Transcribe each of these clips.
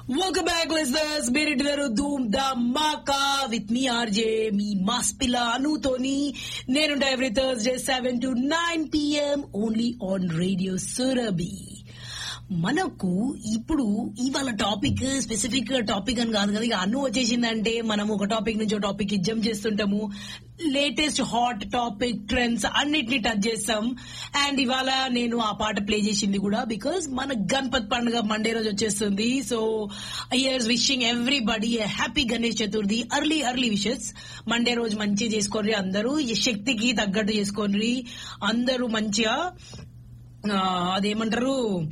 Welcome back listeners మీరు ఇంటున్నారు Dhoom the మాకా with me RJ me mass పిల్ల అనుతోని నేను every Thursday seven to nine PM only on radio Surabhi మనకు ఇప్పుడు ఇవాళ టాపిక్ స్పెసిఫిక్ టాపిక్ అని కాదు కదా ఇక అన్ను వచ్చేసిందంటే మనం ఒక టాపిక్ నుంచి ఒక టాపిక్ జంప్ చేస్తుంటాము లేటెస్ట్ హాట్ టాపిక్ ట్రెండ్స్ అన్నిటిని టచ్ చేస్తాం అండ్ ఇవాళ నేను ఆ పాట ప్లే చేసింది కూడా బికాస్ మన గణపత్ పండుగ మండే రోజు వచ్చేస్తుంది so years wishing everybody happy Ganesh Chaturthi early early wishes Monday రోజు మంచిగా చేసుకోండి అందరూ ఈ శక్తికి తగ్గట్టు చేసుకోండి అందరూ మంచిగా ఆ, అదేమంటారు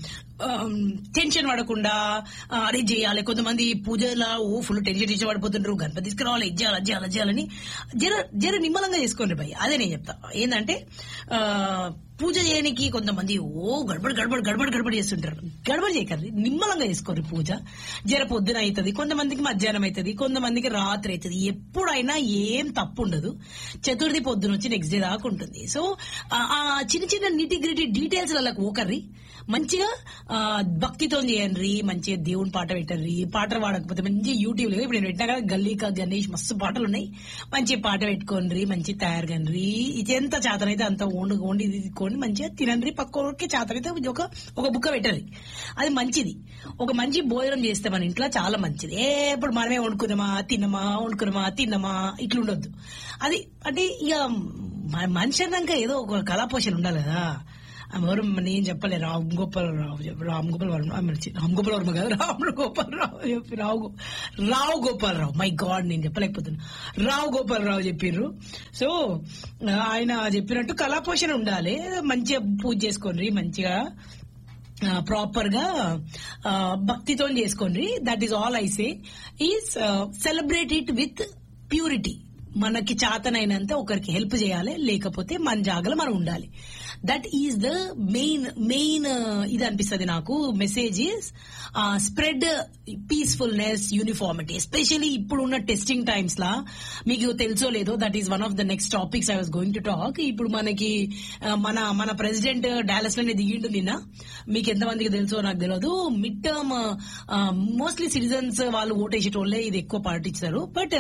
టెన్షన్ పడకుండా ఆ, అదే చేయాలి కొంతమంది పూజలా ఓ ఫుల్ టెన్షన్ టెన్షన్ పడిపోతుంటారు గణపతి తీసుకురావాలి ఇది చేయాలి అది చేయాలి అది చేయాలని జర జర నిమ్మలంగా చేసుకోండి భయ్ అదే నేను చెప్తా ఏంటంటే ఆ, పూజ చేయడానికి కొంతమంది ఓ గడబడి గడబడి గడబడి గడబడి చేస్తుంటారు గడబడి చేయకండి నిమ్మలంగా చేసుకోండి పూజ జర పొద్దున అవుతుంది కొంతమందికి మధ్యాహ్నం అవుతుంది కొంతమందికి రాత్రి అవుతుంది ఎప్పుడైనా ఏం తప్పు ఉండదు చతుర్థి పొద్దున వచ్చి నెక్స్ట్ డే దాకా ఉంటుంది సో ఆ- ఆ చిన్న చిన్న నిటి గ్రిటి డీటెయిల్స్ వాళ్ళకి ఓకర్రి మంచిగా ఆ, భక్తితో చేయండి మంచిగా దేవుని పాట పెట్టండి పాటలు పాడకపోతే మంచి యూట్యూబ్ లో ఇప్పుడు నేను పెట్టినా కదా గల్లీకా గణేష్ మస్తు పాటలు ఉన్నాయి మంచి పాట పెట్టుకోండి మంచి తయారు కండ్రి ఇది ఎంత చేతనైతే అంత వండు వండి తీసుకోండి మంచిగా తినండి పక్కకి చేతనైతే ఒక ఒక బుక్క పెట్టండి అది మంచిది ఒక మంచి భోజనం చేస్తే మన ఇంట్లో చాలా మంచిది ఏ ఇప్పుడు మనమే వండుకున్నామా తిన్నమా వండుకున్నామా తిన్నమా ఇట్లా ఉండొద్దు అది అంటే ఇక మ- మనిషి అన్నాక ఏదో ఒక కళాపోషణ ఉండాలి కదా ఆమె ఎవరు నేను చెప్పలే రామ్ గోపాల్ రావు చెప్ప- రామ్ గోపాల్ వర్మ ఆమె చి- రామ్ గోపాల్ వర్మ కాదు రామ్ గోపాల్ రావు చెప్పి రావు గో- రావు గోపాల్ రావు మై గాడ్ నేను చెప్పలేకపోతున్నా రావు గోపాల్ రావు చెప్పిర్రు సో ఆయన చెప్పినట్టు కళాపోషణ ఉండాలి మంచిగా పూజ చేసుకోండి మంచిగా ప్రాపర్ గా ఆ, భక్తితో చేసుకోండి that is all I say is celebrate it with purity మనకి చాతనైనంత ఒకరికి హెల్ప్ చేయాలి లేకపోతే మన జాగలో మనం ఉండాలి that is the main main ఇది అనిపిస్తుంది నాకు message is spread peacefulness uniformity especially ఇప్పుడు ఉన్న టెస్టింగ్ టైమ్స్ లా మీకు తెలుసో లేదో that is one of the next topics I was going to talk ఇప్పుడు మనకి ఆ, మన మన ప్రెసిడెంట్ డాలస్ లోనే దిగిండు నిన్న మీకు ఎంతమందికి తెలుసో నాకు తెలియదు మిడ్ టర్మ్ మోస్ట్లీ సిటిజన్స్ వాళ్ళు ఓటేసేటోళ్ళే ఇది ఎక్కువ పాటిస్తారు but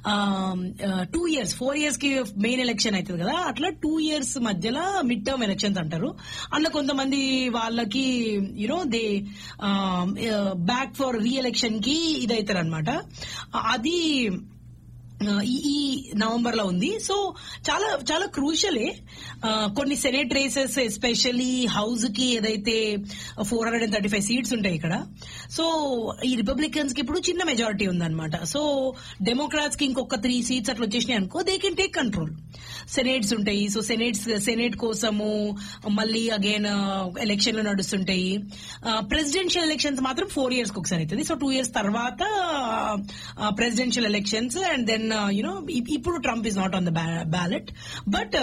two years four years కి మెయిన్ ఎలక్షన్ అవుతుంది కదా అట్లా టూ ఇయర్స్ మధ్యలో మిడ్ టర్మ్ ఎలక్షన్స్ అంటారు అందులో కొంతమంది వాళ్ళకి you know they back for reelection కి ఇదవుతారు అనమాట అది ఆ, ఈ ఈ నవంబర్ లో ఉంది సో చాలా చాలా క్రూషలే కొన్ని సెనేట్ రేసెస్ ఎస్పెషల్లీ హౌస్ కి ఏదైతే four hundred and thirty five seats ఉంటాయి ఇక్కడ సో ఈ రిపబ్లికన్స్ కి ఇప్పుడు చిన్న మెజారిటీ ఉందన్నమాట సో డెమోక్రాట్స్ కి ఇంకొక త్రీ సీట్స్ అట్లా వచ్చేసినాయి అనుకో they can take control senates ఉంటాయి సో సెనేట్స్ సెనేట్ కోసము మళ్ళీ అగైన్ ఎలక్షన్లు నడుస్తుంటాయి ప్రెసిడెన్షియల్ ఎలక్షన్స్ మాత్రం ఫోర్ ఇయర్స్ కి ఒకసారి అవుతుంది సో టూ ఇయర్స్ తర్వాత presidential elections and then you know ఇప్పుడు Trump is not on the ballot but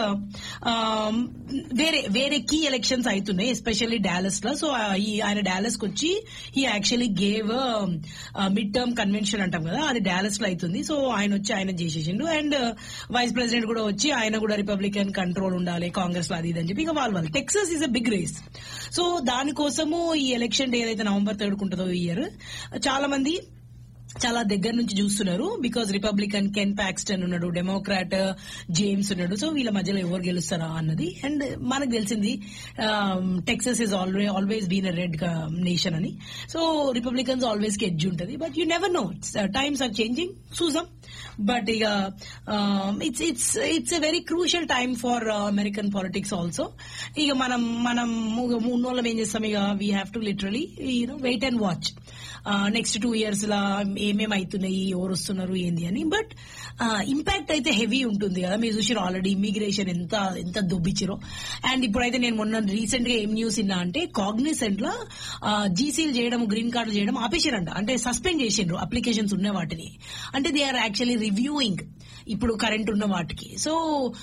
వేరే వేరే కీ ఎలక్షన్స్ అవుతున్నాయి ఎస్పెషల్లీ డాలస్ లో సో ఈ ఆయన డాలస్ కి వచ్చి ఈ actually gave mid term convention అంటాం కదా అది డాలస్ లో అవుతుంది సో ఆయన వచ్చి ఆయన చేసేసిండు అండ్ వైస్ ప్రెసిడెంట్ కూడా వచ్చి ఆయన కూడా రిపబ్లికన్ కంట్రోల్ ఉండాలి కాంగ్రెస్ లో అది ఇది అని చెప్పి ఇక వాళ్ళు వాళ్ళు Texas is a big race so దానికోసము ఈ ఎలక్షన్ డే ఏదైతే నవంబర్ థర్డ్ ఉంటుందో ఈ ఇయర్ చాలా మంది చాలా దగ్గర నుంచి చూస్తున్నారు బికాజ్ రిపబ్లికన్ కెన్ ప్యాక్స్టన్ ఉన్నాడు డెమోక్రాట్ జేమ్స్ ఉన్నాడు సో వీళ్ళ మధ్యలో ఎవరు గెలుస్తారా అన్నది అండ్ మనకు తెలిసింది Texas is always always been a red nation అని సో రిపబ్లికన్స్ ఆల్వేస్ కి ఎడ్జ్ ఉంటుంది but you never know times are changing చూసాం బట్ ఇక it's it's it's a very crucial time for American politics also ఇక మనం మనం మూడు రోజులు ఏం చేస్తాం ఇక we have to literally you know wait and watch next two years లా ఏమేమి అవుతున్నాయి ఎవరు వస్తున్నారు ఏంది అని బట్ ఇంపాక్ట్ అయితే హెవీ ఉంటుంది కదా మీరు చూసిన ఆల్రెడీ ఇమిగ్రేషన్ ఎంత ఎంత దొబ్బిచ్చిరో అండ్ ఇప్పుడైతే నేను మొన్న రీసెంట్ గా ఏం న్యూస్ ఇన్నా అంటే కాగ్నిసెంట్ లో జీసీలు చేయడం గ్రీన్ కార్డులు చేయడం ఆపేసారంట అంటే సస్పెండ్ చేసిండ్రు అప్లికేషన్స్ ఉన్న వాటిని అంటే దే ఆర్ యాక్చువల్లీ రివ్యూయింగ్ ఇప్పుడు కరెంట్ ఉన్న వాటికి సో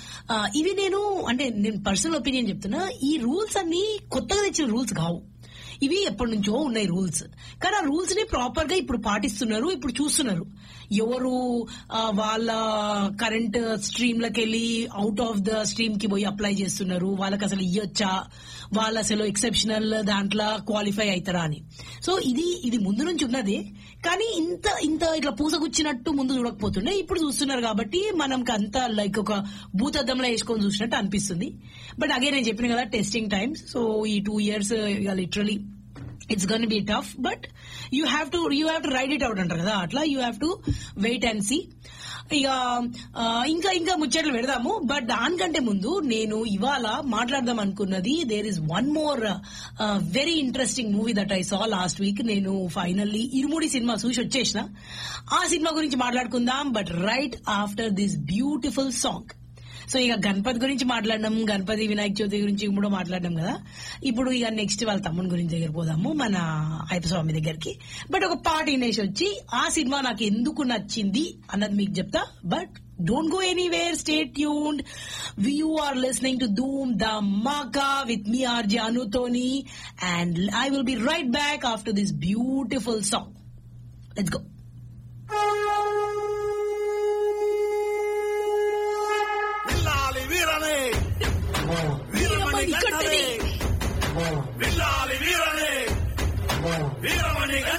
ఇవి నేను అంటే నేను పర్సనల్ ఒపీనియన్ చెప్తున్నా ఈ రూల్స్ అన్ని కొత్తగా తెచ్చిన రూల్స్ కావు ఇవి ఎప్పటి నుంచో ఉన్నాయి రూల్స్ కానీ ఆ రూల్స్ ని ప్రాపర్ గా ఇప్పుడు పాటిస్తున్నారు ఇప్పుడు చూస్తున్నారు ఎవరు ఆ, వాళ్ళ కరెంట్ స్ట్రీమ్ లకి వెళ్ళి అవుట్ ఆఫ్ ద స్ట్రీమ్ కి పోయి అప్లై చేస్తున్నారు వాళ్ళకి అసలు ఇయ్యొచ్చా వాళ్ళు అసలు ఎక్సెప్షనల్ దాంట్లో క్వాలిఫై అవుతారా అని సో ఇది ఇది ముందు నుంచి ఉన్నది కానీ ఇంత ఇంత ఇట్లా పూసగుచ్చినట్టు ముందు చూడకపోతుండే ఇప్పుడు చూస్తున్నారు కాబట్టి మనం అంత లైక్ ఒక భూతద్దంలో వేసుకొని చూసినట్టు అనిపిస్తుంది బట్ అగే నేను చెప్పిన కదా టెస్టింగ్ టైమ్స్ సో ఈ two years literally it's gonna be tough but you have to you have to ride it out అంటారు కదా అట్లా you have to wait and see ఇక ఆ, ఇంకా ఇంకా ముచ్చట్లు పెడదాము బట్ దానికంటే ముందు నేను ఇవాళ మాట్లాడదాం అనుకున్నది there is one more very interesting movie that I saw last week నేను ఫైనల్లీ ఇరుముడి సినిమా చూసి వచ్చేసిన ఆ సినిమా గురించి మాట్లాడుకుందాం but right after this beautiful song so ఇక గణపతి గురించి మాట్లాడడం గణపతి వినాయక చవితి గురించి కూడా మాట్లాడడం కదా ఇప్పుడు ఇక నెక్స్ట్ వాళ్ళ తమ్ముని గురించి దగ్గర పోదాము మన అయ్యప్ప స్వామి దగ్గరికి బట్ ఒక పాట వినేసి వచ్చి ఆ సినిమా నాకు ఎందుకు నచ్చింది అన్నది మీకు చెప్తా but don't go anywhere stay tuned you are listening to Dhoom the మాకా విత్ మీ ఆర్జే అనుతోని and I will be right back after this beautiful song let's go విల్లాలి వీరనే వీరమణి వీరమణి గంటనే గంటనే. విల్లాలి వీరనే వీరమణి గంటనే